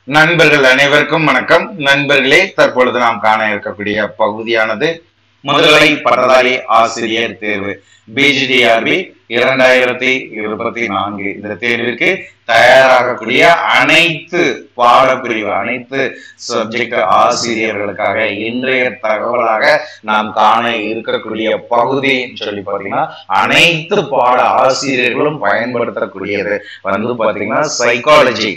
நண்பர்கள் அனைவருக்கும் வணக்கம் நண்பர்களே தற்பொழுது நாம் காண இருக்கக்கூடிய பகுதியானது முதுகலை பட்டதாரி ஆசிரியர் தேர்வு பிஜிடிஆர்பி இரண்டாயிரத்தி இருபத்தி நான்கு இந்த தேர்விற்கு தயாராகக்கூடிய அனைத்து பாடப்பிரிவு அனைத்து சப்ஜெக்ட் ஆசிரியர்களுக்காக இன்றைய தகவலாக நாம் காண இருக்கக்கூடிய பகுதி சொல்லி பார்த்தீங்கன்னா அனைத்து பாட ஆசிரியர்களும் பயன்படுத்தக்கூடியது வந்து பார்த்தீங்கன்னா சைக்காலஜி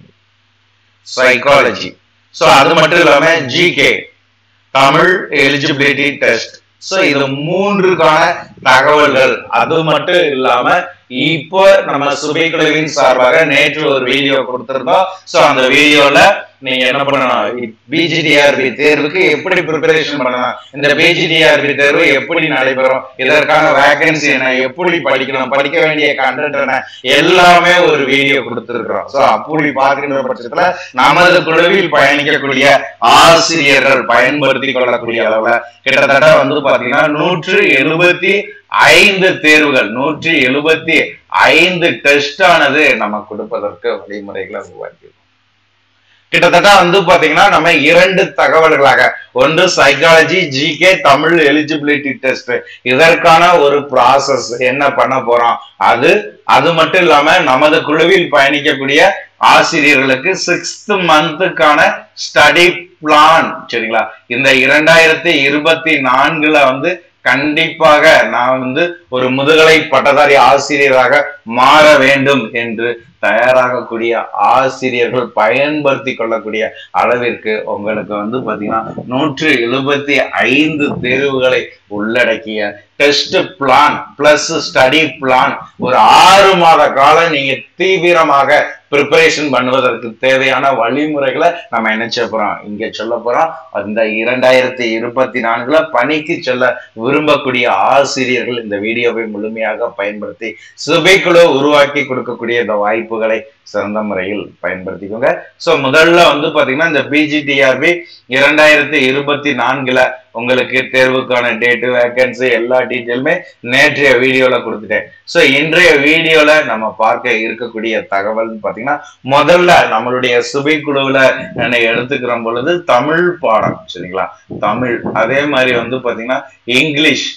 சைக்காலஜி ஸோ அது மட்டும் இல்லாம GK Tamil eligibility test so இது மூன்றுக்கான தகவல்கள் அது மட்டும் இல்லாம இப்போ நம்ம சுபைக்குழுவின் சார்பாக நேற்று ஒரு வீடியோ கொடுத்திருந்தோம் ஸோ அந்த வீடியோல நீங்க என்ன பண்ணணும் பிஜிடிஆர்பி தேர்வுக்கு எப்படி ப்ரிப்பரேஷன் பண்ணணும் இந்த பிஜிடிஆர்பி தேர்வு எப்படி நடைபெறும் இதற்கான வேகன்சி என்ன எப்படி படிக்கணும் படிக்க வேண்டிய கண்டென்ட் என்ன எல்லாமே ஒரு வீடியோ கொடுத்திருக்கிறோம் ஸோ அப்படி பார்க்கின்ற பட்சத்துல நமது குழுவில் பயணிக்கக்கூடிய ஆசிரியர்கள் பயன்படுத்தி கொள்ளக்கூடிய அளவுல கிட்டத்தட்ட வந்து பாத்தீங்கன்னா நூற்று எழுபத்தி ஐந்து தேர்வுகள் நூற்றி எழுபத்தி ஐந்து டெஸ்ட் ஆனது நம்ம கொடுப்பதற்கு வழிமுறைகளை உருவாக்கி கிட்டத்தட்ட வந்து பாத்தீங்கன்னா நம்ம இரண்டு தகவல்களாக ஒன்று psychology GK Tamil eligibility test இதற்கான ஒரு ப்ராசஸ் என்ன பண்ண போறோம் அது அது மட்டும் இல்லாம நமது குழுவில் பயணிக்கக்கூடிய ஆசிரியர்களுக்கு சிக்ஸ்த் மந்த்துக்கான ஸ்டடி பிளான் சரிங்களா இந்த இரண்டாயிரத்தி இருபத்தி நான்குல வந்து கண்டிப்பாக நான் வந்து ஒரு முதுகலை பட்டதாரி ஆசிரியராக மாற வேண்டும் என்று தயாராகக்கூடிய ஆசிரியர்கள் பயன்படுத்தி கொள்ளக்கூடிய அளவிற்கு உங்களுக்கு வந்து பாத்தீங்கன்னா நூற்று எழுபத்தி ஐந்து தேர்வுகளை உள்ளடக்கிய test plan plus study plan ஒரு ஆறு மாத காலம் நீங்க தீவிரமாக ப்ரிப்பரேஷன் பண்ணுவதற்கு தேவையான வழிமுறைகளை நம்ம என்ன செய்ய போறோம் இங்க சொல்ல போறோம் அந்த இரண்டாயிரத்தி இருபத்தி நான்குல பணிக்கு செல்ல விரும்பக்கூடிய ஆசிரியர்கள் இந்த வீடியோவை முழுமையாக பயன்படுத்தி சுபைக்குழு உருவாக்கி கொடுக்கக்கூடிய இந்த வாய்ப்புகளை சிறந்த முறையில் பயன்படுத்திக்கோங்க சோ முதல்ல வந்து பாத்தீங்கன்னா இந்த பிஜிடிஆர்பி இரண்டாயிரத்தி இருபத்தி நான்குல உங்களுக்கு தேர்வுக்கான டேட்டு வேகன்சி எல்லா டீட்டெயிலுமே நேற்றைய வீடியோல கொடுத்துட்டேன் சோ இன்றைய வீடியோல நம்ம பார்க்க இருக்கக்கூடிய தகவல் பாத்தீங்கன்னா முதல்ல நம்மளுடைய சுபை குழுவுல என்ன எடுத்துக்கிற பொழுது தமிழ் பாடம் சரிங்களா தமிழ் அதே மாதிரி வந்து பாத்தீங்கன்னா இங்கிலீஷ்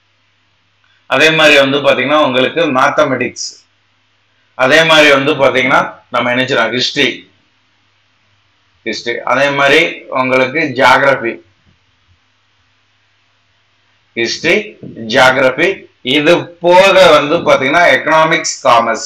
அதே மாதிரி வந்து பாத்தீங்கன்னா உங்களுக்கு மேத்தமெட்டிக்ஸ் அதே மாதிரி வந்து பாத்தீங்கன்னா நம்ம நினைச்சிடோம் ஹிஸ்டரி ஹிஸ்டரி அதே மாதிரி உங்களுக்கு ஜியாகிரபி ஹிஸ்டரி ஜியாகிரபி இது போக வந்து பாத்தீங்கன்னா எக்கனாமிக்ஸ் காமர்ஸ்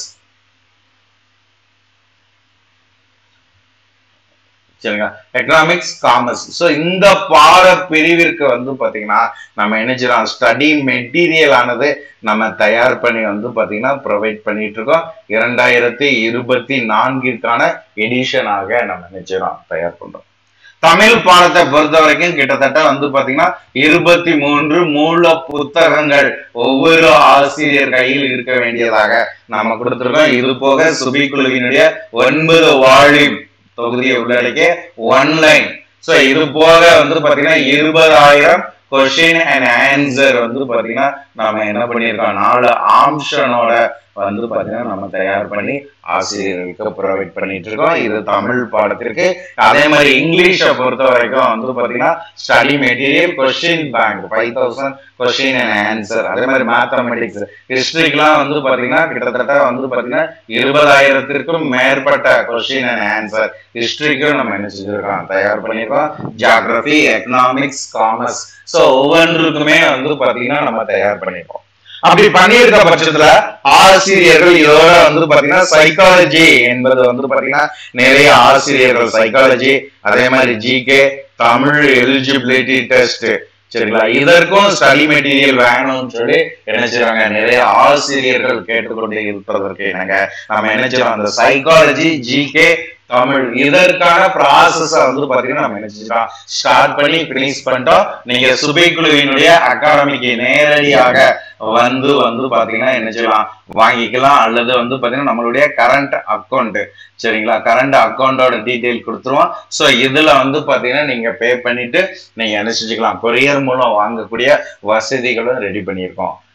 சரிங்களா எக்கனாமிக்ஸ் காமர்ஸ் ஸோ இந்த பாட பிரிவிற்கு வந்து பாத்தீங்கன்னா நம்ம என்ன செய்யலாம் ஸ்டடி மெட்டீரியல் ஆனது நம்ம தயார் பண்ணி வந்து பாத்தீங்கன்னா ப்ரொவைட் பண்ணிட்டு இருக்கோம் இரண்டாயிரத்தி இருபத்தி நான்கிற்கான எடிஷனாக நம்ம என்ன செய்யலாம் தயார் பண்றோம் தமிழ் பாடத்தை பொறுத்த வரைக்கும் கிட்டத்தட்ட வந்து பாத்தீங்கன்னா இருபத்தி மூன்று மூல புத்தகங்கள் ஒவ்வொரு ஆசிரியர் கையில் இருக்க வேண்டியதாக நம்ம கொடுத்திருக்கோம் இது போக சுபிக்குழுவினுடைய ஒன்பது வாழிம் தொகுதியை உள்ளடக்கிய ஒன்லைன் சோ இது போக வந்து பாத்தீங்கன்னா இருபதாயிரம் கொஸ்டின் அண்ட் ஆன்சர் வந்து பாத்தீங்கன்னா நம்ம என்ன பண்ணியிருக்கோம் நாலு ஆப்ஷனோட வந்து பாத்தீங்கன்னா நம்ம தயார் பண்ணி ஆசிரியர்களுக்கு ப்ரொவைட் பண்ணிட்டு இருக்கோம் இது தமிழ் பாடத்திற்கு அதே மாதிரி இங்கிலீஷை பொறுத்த வரைக்கும் வந்து பாத்தீங்கன்னா study material question bank five thousand question and answer அதே மாதிரி மேத்தமெட்டிக்ஸ் ஹிஸ்டரிக்கெல்லாம் வந்து பாத்தீங்கன்னா கிட்டத்தட்ட வந்து பாத்தீங்கன்னா இருபதாயிரத்திற்கும் மேற்பட்ட கொஸ்டின் அண்ட் ஆன்சர் ஹிஸ்டரிக்கும் நம்ம என்ன செஞ்சிருக்கோம் தயார் பண்ணியிருக்கோம் ஜியாகிரபி எக்கனாமிக்ஸ் காமர்ஸ் ஸோ ஒவ்வொன்றுக்குமே வந்து பாத்தீங்கன்னா நம்ம தயார் பண்ணியிருக்கோம் அப்படி பண்ணியிருக்க பட்சத்துல ஆசிரியர்கள் இதோட வந்து பாத்தீங்கன்னா சைக்காலஜி என்பது வந்து பாத்தீங்கன்னா நிறைய ஆசிரியர்கள் சைக்காலஜி அதே மாதிரி ஜிகே தமிழ் எலிஜிபிலிட்டி டெஸ்ட் சரிங்களா இதற்கும் ஸ்டடி மெட்டீரியல் வேணும்னு சொல்லி என்ன செய்றாங்க நிறைய ஆசிரியர்கள் கேட்டுக்கொண்டு இருப்பதற்கு என்னங்க நம்ம என்ன செய்யறோம் அந்த சைக்காலஜி ஜிகே தமிழ் இதற்கான ப்ராசஸ வந்து பாத்தீங்கன்னா நம்ம என்ன செஞ்சோம் ஸ்டார்ட் பண்ணி பினிஷ் பண்ணிட்டோம் நீங்க சுபை குழுவினுடைய அகாடமிக்கு நேரடியாக வந்து வந்து பாத்தீங்கன்னா என்ன செய்யலாம் வாங்கிக்கலாம் அல்லது வந்து பாத்தீங்கன்னா நம்மளுடைய கரண்ட் அக்கௌண்ட் சரிங்களா கரண்ட் அக்கௌண்டோட டீட்டெயில் கொடுத்துருவோம் ஸோ இதுல வந்து பாத்தீங்கன்னா நீங்க பே பண்ணிட்டு நீங்க என்ன செஞ்சுக்கலாம் கொரியர் மூலம் வாங்கக்கூடிய வசதிகளும் ரெடி பண்ணியிருக்கோம்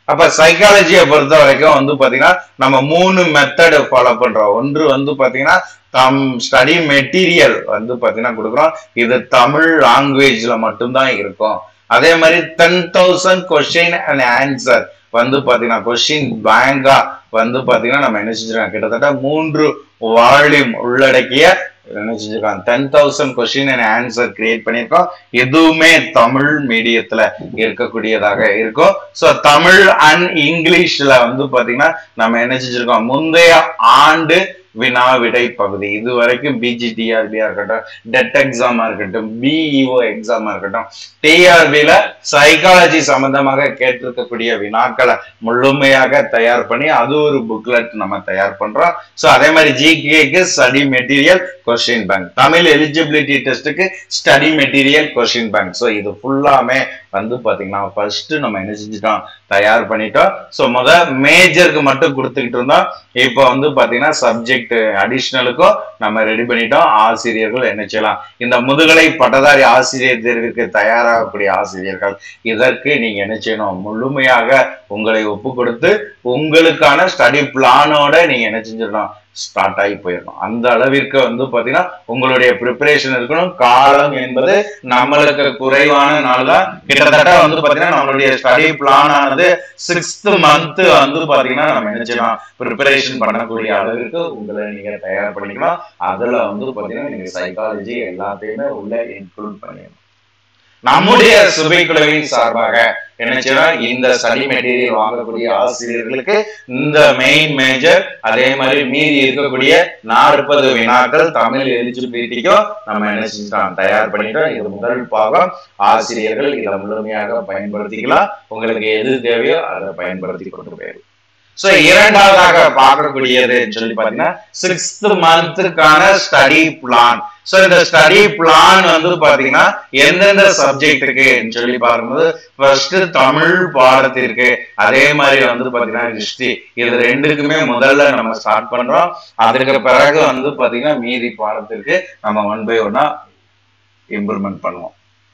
அப்ப சைக்காலஜியை பொறுத்த வரைக்கும் வந்து பாத்தீங்கன்னா நம்ம மூணு மெத்தட் ஃபாலோ பண்றோம் ஒன்று வந்து பாத்தீங்கன்னா தம் ஸ்டடி மெட்டீரியல் வந்து பாத்தீங்கன்னா கொடுக்குறோம் இது தமிழ் லாங்குவேஜ்ல மட்டும்தான் இருக்கும் அதே மாதிரி ten thousand question and answer வந்து பாத்தீங்கன்னா கொஸ்டின் பேங்கா வந்து பாத்தீங்கன்னா நம்ம என்ன செஞ்சிருக்கோம் கிட்டத்தட்ட மூன்று வால்யூம் உள்ளடக்கிய என்ன செஞ்சிருக்கோம் ten thousand question and answer create பண்ணியிருக்கோம் எதுவுமே தமிழ் மீடியத்துல இருக்கக்கூடியதாக இருக்கும் ஸோ தமிழ் அண்ட் இங்கிலீஷ்ல வந்து பாத்தீங்கன்னா நம்ம என்ன செஞ்சிருக்கோம் முந்தைய ஆண்டு வினா விடை பகுதி இது வரைக்கும் பிஜிடிஆர்பியா இருக்கட்டும் டெட் எக்ஸாமா இருக்கட்டும் பிஇஓ எக்ஸாமா இருக்கட்டும் டிஆர்பில சைக்காலஜி சம்பந்தமாக கேட்டிருக்கக்கூடிய வினாக்களை முழுமையாக தயார் பண்ணி அது ஒரு புக்லெட் நம்ம தயார் பண்றோம் ஸோ அதே மாதிரி ஜிகேக்கு study material question bank Tamil eligibility டெஸ்ட்டுக்கு study material question bank so இது ஃபுல்லாமே வந்து பாத்தீங்கன்னா ஃபர்ஸ்ட் நம்ம என்ன செஞ்சுட்டோம் தயார் பண்ணிட்டோம் ஸோ முத மேஜருக்கு மட்டும் கொடுத்துக்கிட்டு இருந்தோம் இப்போ வந்து பாத்தீங்கன்னா சப்ஜெக்ட் அடிஷ்னலுக்கும் நம்ம ரெடி பண்ணிட்டோம் ஆசிரியர்கள் என்ன செய்யலாம் இந்த முதுகலை பட்டதாரி ஆசிரியர் தேர்விற்கு தயாராகக்கூடிய ஆசிரியர்கள் இதற்கு நீங்க என்ன செய்யணும் முழுமையாக உங்களை ஒப்பு கொடுத்து உங்களுக்கான ஸ்டடி பிளானோட நீங்க என்ன செஞ்சிடணும் ஸ்டார்ட் ஆகி போயிடணும் அந்த அளவிற்கு வந்து பாத்தீங்கன்னா உங்களுடைய ப்ரிப்பரேஷன் இருக்கணும் காலம் என்பது நம்மளுக்கு குறைவான நாள் தான் கிட்டத்தட்ட வந்து பாத்தீங்கன்னா நம்மளுடைய ஸ்டடி பிளான் ஆனது சிக்ஸ்த் மந்த் வந்து பாத்தீங்கன்னா நம்ம என்ன செய்யலாம் ப்ரிப்பரேஷன் பண்ணக்கூடிய அளவிற்கு உங்களை நீங்க தயார் பண்ணிக்கலாம் அதுல வந்து பாத்தீங்கன்னா நீங்க சைக்காலஜி எல்லாத்தையுமே உள்ள இன்க்ளூட் பண்ணிடணும் நம்முடைய சுபைக்குழுவின் சார்பாக என்ன செய்யணும் இந்த ஸ்டடி மெட்டீரியல் வாங்கக்கூடிய ஆசிரியர்களுக்கு இந்த மெயின் மேஜர் அதே மாதிரி மீதி இருக்கக்கூடிய நாற்பது வினாக்கள் தமிழ் எலிஜிபிலிட்டிக்கும் நம்ம என்ன செஞ்சுட்டோம் தயார் பண்ணிட்டோம் இது முதல் பாகம் ஆசிரியர்கள் இதை முழுமையாக பயன்படுத்திக்கலாம் உங்களுக்கு எது தேவையோ அதை பயன்படுத்தி கொண்டு போயிடும் சோ இரண்டாவதாக பார்க்கக்கூடியதுன்னு சொல்லி பாத்தீங்கன்னா சிக்ஸ்த் மந்த்துக்கான ஸ்டடி பிளான் சோ இந்த ஸ்டடி பிளான் வந்து பாத்தீங்கன்னா எந்தெந்த சப்ஜெக்ட்டுக்கு சொல்லி பார்க்கும்போது ஃபர்ஸ்ட் தமிழ் பாடத்திற்கு அதே மாதிரி வந்து பாத்தீங்கன்னா ஹிஸ்டரி இது ரெண்டுக்குமே முதல்ல நம்ம ஸ்டார்ட் பண்றோம் அதுக்கு பிறகு வந்து பாத்தீங்கன்னா மீதி பாடத்திற்கு நம்ம ஒன் பை ஒன்னா இம்ப்ரூவ்மெண்ட் பண்ணுவோம்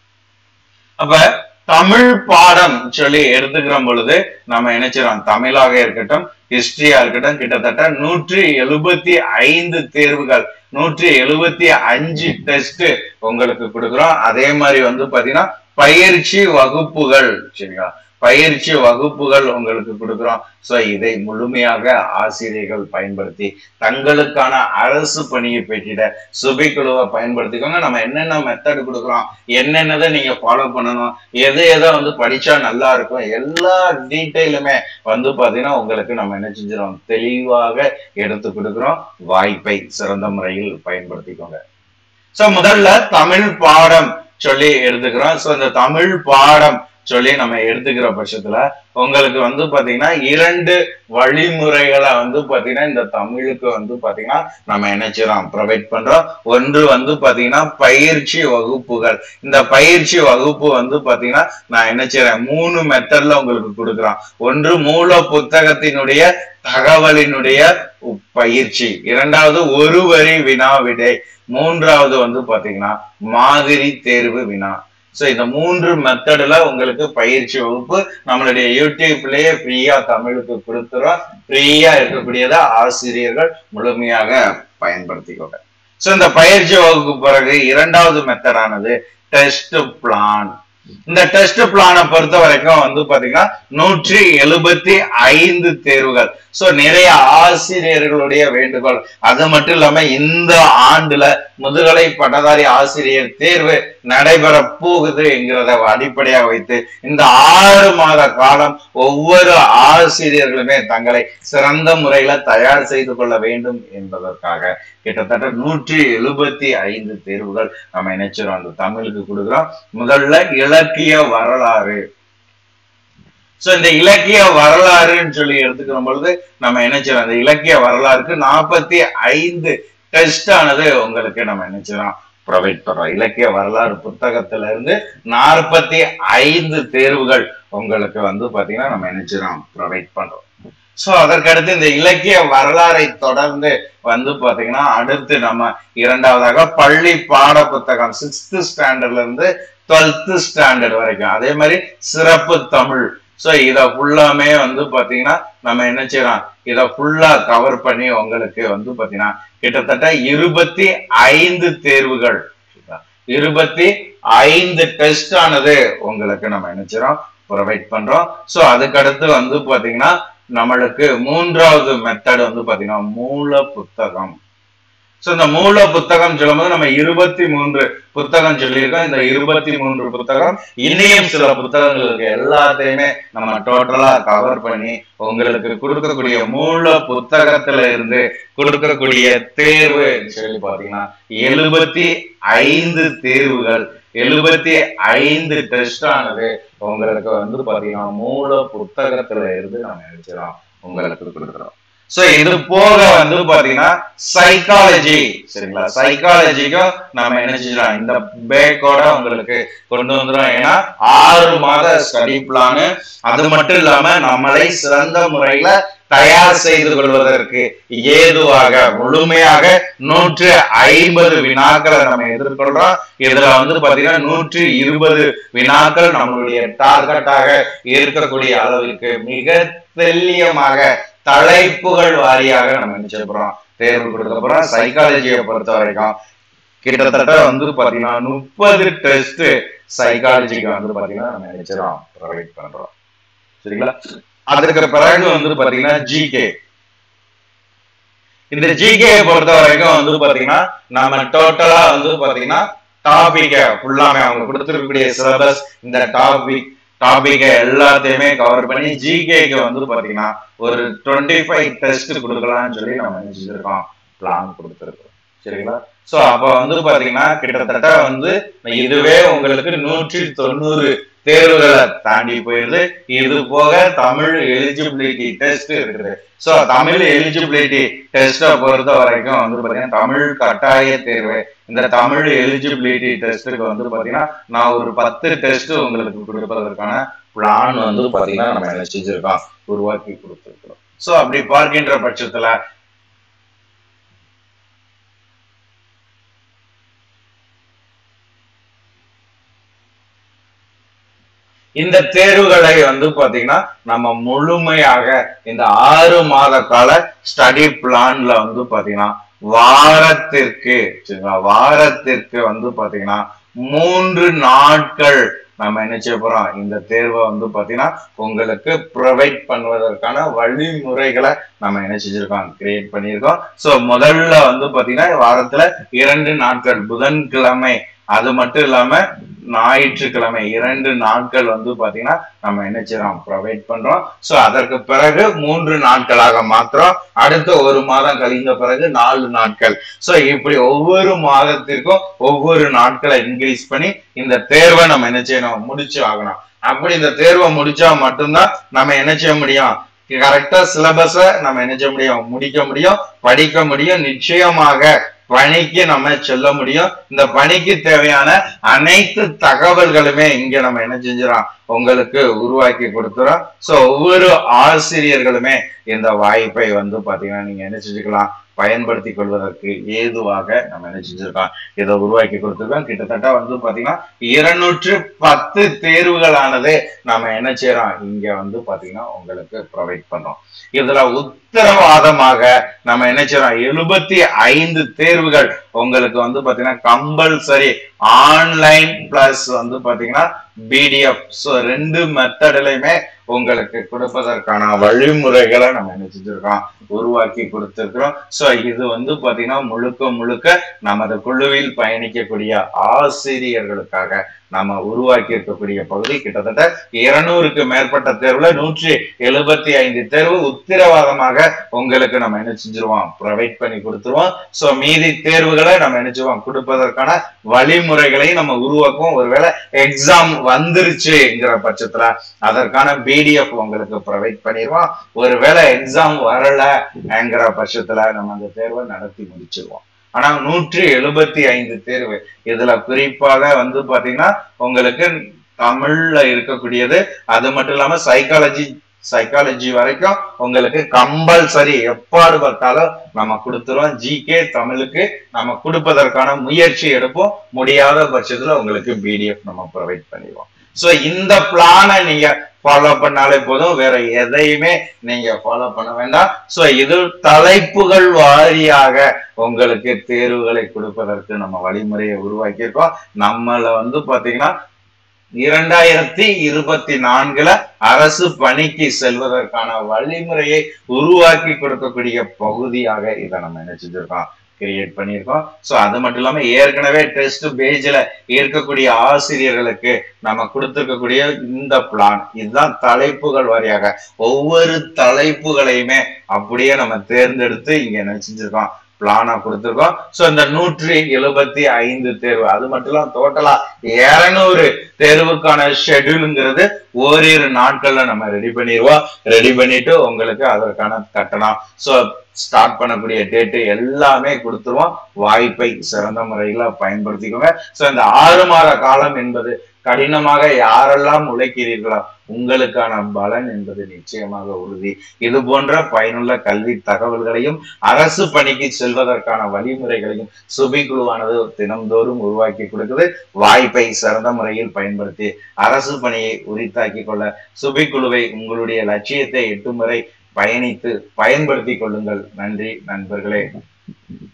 அப்ப தமிழ் பாடம் சொல்லி எடுத்துக்கிற பொழுது நம்ம நினைச்சிடோம் தமிழாக இருக்கட்டும் ஹிஸ்டரியா இருக்கட்டும் கிட்டத்தட்ட நூற்றி எழுபத்தி ஐந்து தேர்வுகள் நூற்றி எழுபத்தி அஞ்சு டெஸ்ட் உங்களுக்கு கொடுக்குறோம் அதே மாதிரி வந்து பாத்தீங்கன்னா பயிற்சி வகுப்புகள் சரிங்களா பயிற்சி வகுப்புகள் உங்களுக்கு கொடுக்குறோம் சோ இதை முழுமையாக ஆசிரியர்கள் பயன்படுத்தி தங்களுக்கான அரசு பணியை பெற்றிட சுபைக்குழுவை பயன்படுத்திக்கோங்க நம்ம என்னென்ன மெத்தட் கொடுக்குறோம் என்னென்னதை நீங்க ஃபாலோ பண்ணணும் எது எதை வந்து படிச்சா நல்லா இருக்கும் எல்லா டீட்டெயிலுமே வந்து பாத்தீங்கன்னா உங்களுக்கு நம்ம என்ன செஞ்சிடும் தெளிவாக எடுத்து கொடுக்குறோம் வாய்ப்பை சிறந்த முறையில் பயன்படுத்திக்கோங்க சோ முதல்ல தமிழ் பாடம் சொல்லி எடுத்துக்கிறோம் சோ இந்த தமிழ் பாடம் சொல்லி நம்ம எடுத்துக்கிற பட்சத்துல உங்களுக்கு வந்து பாத்தீங்கன்னா இரண்டு வழிமுறைகளை வந்து பாத்தீங்கன்னா இந்த தமிழுக்கு வந்து பாத்தீங்கன்னா நம்ம என்ன செய்யறோம் ப்ரொவைட் பண்றோம் ஒன்று வந்து பாத்தீங்கன்னா பயிற்சி வகுப்புகள் இந்த பயிற்சி வகுப்பு வந்து பாத்தீங்கன்னா நான் என்ன செய்யறேன் மூணு மெத்தட்ல உங்களுக்கு கொடுக்குறோம் ஒன்று மூல புத்தகத்தினுடைய தகவலினுடைய பயிற்சி இரண்டாவது ஒரு வரி வினா விடை மூன்றாவது வந்து பாத்தீங்கன்னா மாதிரி தேர்வு வினா சோ இந்த மூன்று மெத்தட்ல உங்களுக்கு பயிற்சி வகுப்பு நம்மளுடைய யூடியூப்லயே ஃப்ரீயா தமிழுக்கு கொடுத்துறோம் ஃப்ரீயா இருக்கக்கூடியதை ஆசிரியர்கள் முழுமையாக பயன்படுத்திக்கோங்க சோ இந்த பயிற்சி வகுப்பு பிறகு இரண்டாவது மெத்தடானது டெஸ்ட் பிளான் இந்த டெஸ்ட் பிளானை பொறுத்த வரைக்கும் வந்து பாத்தீங்கன்னா நூற்றி எழுபத்தி ஐந்து தேர்வுகள் சோ நிறைய ஆசிரியர்களுடைய வேண்டுகோள் அது மட்டும் இல்லாம இந்த ஆண்டுல முதுகலை பட்டதாரி ஆசிரியர் தேர்வு நடைபெற போகுது என்கிறத அடிப்படையாக வைத்து இந்த ஆறு மாத காலம் ஒவ்வொரு ஆசிரியர்களுமே தங்களை சிறந்த முறையில தயார் செய்து கொள்ள வேண்டும் என்பதற்காக கிட்டத்தட்ட நூற்றி எழுபத்தி ஐந்து தேர்வுகள் நம்ம நினைச்சிரும் அந்த தமிழுக்கு கொடுக்குறோம் முதல்ல இலக்கிய வரலாறு சோ இந்த இலக்கிய வரலாறுன்னு சொல்லி எடுத்துக்கிற பொழுது நம்ம என்ன செய்யறோம் அந்த இலக்கிய வரலாறுக்கு நாற்பத்தி ஐந்து டெஸ்ட் ஆனது உங்களுக்கு நம்ம என்ன செய்யறோம் ப்ரொவைட் பண்றோம் இலக்கிய வரலாறு புத்தகத்துல இருந்து நாற்பத்தி ஐந்து தேர்வுகள் உங்களுக்கு வந்து பாத்தீங்கன்னா நம்ம என்ன செய்யறோம் ப்ரொவைட் பண்றோம் சோ அதற்கடுத்து இந்த இலக்கிய வரலாறை தொடர்ந்து வந்து பாத்தீங்கன்னா அடுத்து நம்ம இரண்டாவதாக பள்ளி பாட புத்தகம் சிக்ஸ்த் ஸ்டாண்டர்ட்ல இருந்து டுவெல்த் ஸ்டாண்டர்ட் வரைக்கும் அதே மாதிரி சிறப்பு தமிழ் ஸோ இதை ஃபுல்லாமே வந்து பாத்தீங்கன்னா நம்ம என்ன செய்யலாம் இதை ஃபுல்லா கவர் பண்ணி உங்களுக்கு வந்து பாத்தீங்கன்னா கிட்டத்தட்ட இருபத்தி ஐந்து தேர்வுகள் இருபத்தி ஐந்து டெஸ்ட் ஆனது உங்களுக்கு நம்ம என்ன செய்றோம் ப்ரொவைட் பண்றோம் ஸோ அதுக்கடுத்து வந்து பாத்தீங்கன்னா நம்மளுக்கு மூன்றாவது மெத்தட் வந்து பாத்தீங்கன்னா மூல புத்தகம் ஸோ இந்த மூல புத்தகம் சொல்லும்போது நம்ம இருபத்தி மூன்று புத்தகம் சொல்லியிருக்கோம் இந்த இருபத்தி மூன்று புத்தகம் இன்னையும் சில புத்தகங்கள் இருக்கு எல்லாத்தையுமே நம்ம டோட்டலா கவர் பண்ணி உங்களுக்கு கொடுக்கக்கூடிய மூல புத்தகத்துல இருந்து கொடுக்கக்கூடிய தேர்வு சொல்லி பாத்தீங்கன்னா எழுபத்தி ஐந்து தேர்வுகள் எழுபத்தி ஐந்து டெஸ்ட் ஆனது உங்களுக்கு வந்து பாத்தீங்கன்னா மூல புத்தகத்துல இருந்து நம்ம நினைச்சிடலாம் உங்களுக்கு கொடுக்குறோம் சோ இது போக வந்து பாத்தீங்கன்னா சைக்காலஜி சரிங்களா சைக்காலஜிக்கும் நம்ம என்ன செஞ்சலாம் இந்த பேக்கோட உங்களுக்கு கொண்டு வந்துடும் ஏன்னா ஆறு மாத ஸ்டடி பிளான் அது மட்டும் இல்லாம நம்மளை சிறந்த முறையில தயார் செய்து கொள்வதற்கு ஏதுவாக முழுமையாக நூற்று ஐம்பது வினாக்களை நம்ம எதிர்கொள்றோம் இதுல வந்து பாத்தீங்கன்னா நூற்றி இருபது வினாக்கள் நம்மளுடைய டார்கெட்டாக இருக்கக்கூடிய அளவிற்கு மிக தெல்லியமாக தலைப்புகள் வாரியாக நம்ம நினைச்சிருக்கிறோம் தேர்வு கொடுக்க போறோம் சைக்காலஜியை பொறுத்த வரைக்கும் கிட்டத்தட்ட வந்து பாத்தீங்கன்னா முப்பது டெஸ்ட் சைக்காலஜிக்கு வந்து பாத்தீங்கன்னா நம்ம நினைச்சிரோம் ப்ரொவைட் பண்றோம் சரிங்களா அதுக்கு பிறகு வந்து பாத்தீங்கன்னா ஜிகே இந்த ஜிகே பொறுத்த வரைக்கும் வந்து பாத்தீங்கன்னா நம்ம டோட்டலா வந்து பாத்தீங்கன்னா டாபிக்க ஃபுல்லாமே அவங்க கொடுத்துருக்கக்கூடிய சிலபஸ் இந்த டாபிக் டாபிக்கை எல்லாத்தையுமே கவர் பண்ணி ஜிகேக்கு வந்து பாத்தீங்கன்னா ஒரு டுவெண்ட்டி ஃபைவ் டெஸ்ட் கொடுக்கலாம்னு சொல்லி நம்ம நினைச்சிருக்கோம் பிளான் கொடுத்துருக்கோம் சரிங்களா சோ அப்ப வந்து பாத்தீங்கன்னா கிட்டத்தட்ட வந்து இதுவே உங்களுக்கு நூற்றி தொண்ணூறு தேர்வுகளை தாண்டி போயிருது இது போக தமிழ் எலிஜிபிலிட்டி டெஸ்ட் இருக்குது சோ தமிழ் எலிஜிபிலிட்டி டெஸ்ட்டை பொறுத்த வரைக்கும் வந்து பாத்தீங்கன்னா தமிழ் கட்டாய தேர்வு இந்த தமிழ் எலிஜிபிலிட்டி டெஸ்ட்டுக்கு வந்து பாத்தீங்கன்னா நான் ஒரு பத்து டெஸ்ட் உங்களுக்கு கொடுப்பதற்கான பிளான் வந்து பாத்தீங்கன்னா நம்ம என்ன செஞ்சிருக்கோம் உருவாக்கி கொடுத்துருக்கோம் சோ அப்படி பார்க்கின்ற பட்சத்துல இந்த தேர்வுகளை வந்து பாத்தீங்கன்னா நம்ம முழுமையாக இந்த ஆறு மாத கால ஸ்டடி பிளான்ல வந்து பாத்தீங்கன்னா வாரத்திற்கு சரிங்களா வாரத்திற்கு வந்து பாத்தீங்கன்னா மூன்று நாட்கள் நம்ம என்ன செய்ய போறோம் இந்த தேர்வை வந்து பாத்தீங்கன்னா உங்களுக்கு ப்ரொவைட் பண்ணுவதற்கான வழிமுறைகளை நம்ம என்ன செஞ்சிருக்கோம் கிரியேட் பண்ணியிருக்கோம் சோ முதல்ல வந்து பாத்தீங்கன்னா வாரத்துல இரண்டு நாட்கள் புதன்கிழமை அது மட்டும் இல்லாம ஞாயிற்றுக்கிழமை இரண்டு நாட்கள் வந்து பாத்தீங்கன்னா நம்ம என்ன செய்யறோம் ப்ரொவைட் பண்றோம் சோ அதற்கு பிறகு மூன்று நாட்களாக மாத்திரம் அடுத்த ஒரு மாதம் கழிந்த பிறகு நாலு நாட்கள் சோ இப்படி ஒவ்வொரு மாதத்திற்கும் ஒவ்வொரு நாட்களை இன்க்ரீஸ் பண்ணி இந்த தேர்வை நம்ம என்ன செய்யணும் முடிச்சு ஆகணும் அப்படி இந்த தேர்வை முடிச்சா மட்டும்தான் நம்ம என்ன செய்ய முடியும் கரெக்டா சிலபஸ நம்ம என்ன செய்ய முடியும் முடிக்க முடியும் படிக்க முடியும் நிச்சயமாக பணிக்கு நம்ம செல்ல முடியும் இந்த பணிக்கு தேவையான அனைத்து தகவல்களுமே இங்க நம்ம என்ன செஞ்சிடறோம் உங்களுக்கு உருவாக்கி கொடுத்துறோம் சோ ஒவ்வொரு ஆசிரியர்களுமே இந்த வாய்ப்பை வந்து பாத்தீங்கன்னா நீங்க என்ன செஞ்சுக்கலாம் பயன்படுத்தி கொள்வதற்கு ஏதுவாக நம்ம என்ன செஞ்சிருக்கோம் இதை உருவாக்கி கொடுத்துருக்கோம் கிட்டத்தட்ட வந்து பாத்தீங்கன்னா இருநூற்று பத்து தேர்வுகளானது நம்ம என்ன செய்யறோம் இங்க வந்து பாத்தீங்கன்னா உங்களுக்கு ப்ரொவைட் பண்றோம் இதுல உத்தரவாதமாக நம்ம என்ன செய்யறோம் எழுபத்தி ஐந்து தேர்வுகள் உங்களுக்கு வந்து பாத்தீங்கன்னா கம்பல்சரி ஆன்லைன் பிளஸ் வந்து பாத்தீங்கன்னா பிடிஎஃப் ஸோ ரெண்டு மெத்தட்லயுமே உங்களுக்கு கொடுப்பதற்கான வழிமுறைகளை நம்ம என்ன செஞ்சிருக்கோம் உருவாக்கி கொடுத்திருக்கிறோம் ஸோ இது வந்து பாத்தீங்கன்னா முழுக்க முழுக்க நமது குழுவில் பயணிக்கக்கூடிய ஆசிரியர்களுக்காக நம்ம உருவாக்கி இருக்கக்கூடிய பகுதி கிட்டத்தட்ட இருநூறுக்கு மேற்பட்ட தேர்வுல நூற்றி எழுபத்தி ஐந்து தேர்வு உத்தரவாதமாக உங்களுக்கு நம்ம என்ன செஞ்சிருவோம் ப்ரொவைட் பண்ணி கொடுத்துருவோம் ஸோ மீதி தேர்வுகளை நம்ம என்ன செய்வோம் கொடுப்பதற்கான வழிமுறைகளையும் நம்ம உருவாக்குவோம் ஒருவேளை எக்ஸாம் வந்துருச்சுங்கிற பட்சத்துல அதற்கான பிடிஎஃப் உங்களுக்கு ப்ரொவைட் பண்ணிடுவோம் ஒருவேளை எக்ஸாம் வரலங்கிற பட்சத்துல நம்ம அந்த தேர்வை நடத்தி முடிச்சிருவோம் ஆனா நூற்றி எழுபத்தி ஐந்து தேர்வு இதுல குறிப்பாக வந்து பாத்தீங்கன்னா உங்களுக்கு தமிழ்ல இருக்கக்கூடியது அது மட்டும் இல்லாம சைக்காலஜி சைக்காலஜி வரைக்கும் உங்களுக்கு கம்பல்சரி எப்பாடு பார்த்தாலும் நம்ம கொடுத்துருவோம் ஜிகே தமிழுக்கு நம்ம கொடுப்பதற்கான முயற்சி எடுப்போம் முடியாத பட்சத்துல உங்களுக்கு பிடிஎஃப் நம்ம ப்ரொவைட் பண்ணிடுவோம் சோ இந்த பிளானை நீங்க ஃபாலோ பண்ணாலே போதும் வேற எதையுமே நீங்க ஃபாலோ பண்ண வேண்டாம் சோ இது தலைப்புகள் வாரியாக உங்களுக்கு தேர்வுகளை கொடுப்பதற்கு நம்ம வழிமுறையை உருவாக்கியிருக்கோம் நம்மள வந்து பாத்தீங்கன்னா இரண்டாயிரத்தி இருபத்தி நான்குல அரசு பணிக்கு செல்வதற்கான வழிமுறையை உருவாக்கி கொடுக்கக்கூடிய பகுதியாக இதை நம்ம என்ன செஞ்சிருக்கோம் கிரியேட் பண்ணியிருக்கோம் சோ அது மட்டும் இல்லாம ஏற்கனவே டெஸ்ட் பேஜ்ல இருக்கக்கூடிய ஆசிரியர்களுக்கு நம்ம கொடுத்திருக்கக்கூடிய இந்த பிளான் இதுதான் தலைப்புகள் வாரியாக ஒவ்வொரு தலைப்புகளையுமே அப்படியே நம்ம தேர்ந்தெடுத்து இங்க என்ன செஞ்சிருக்கோம் பிளானா கொடுத்திருக்கோம் சோ இந்த நூற்றி எழுபத்தி ஐந்து தேர்வு அது மட்டும் இல்லாம டோட்டலா இருநூறு தேர்வுக்கான ஷெட்யூலுங்கிறது ஓரிரு நாட்கள்ல நம்ம ரெடி பண்ணிடுவோம் ரெடி பண்ணிட்டு உங்களுக்கு அதற்கான கட்டணம் சோ ஸ்டார்ட் பண்ணக்கூடிய டேட்டு எல்லாமே கொடுத்துருவோம் வாய்ப்பை சிறந்த முறையில பயன்படுத்திக்கோங்க சோ இந்த ஆறு மாத காலம் என்பது கடினமாக யாரெல்லாம் உழைக்கிறீர்களோ உங்களுக்கான பலன் என்பது நிச்சயமாக உறுதி இது போன்ற பயனுள்ள கல்வி தகவல்களையும் அரசு பணிக்கு செல்வதற்கான வழிமுறைகளையும் சுபி குழுவானது தினம்தோறும் உருவாக்கி கொடுக்குது வாய்ப்பை சிறந்த முறையில் பயன்படுத்தி அரசு பணியை உரித்தாக்கி கொள்ள சுபி குழுவை உங்களுடைய லட்சியத்தை எட்டும் வரை பயணித்து பயன்படுத்திக் கொள்ளுங்கள் நன்றி நண்பர்களே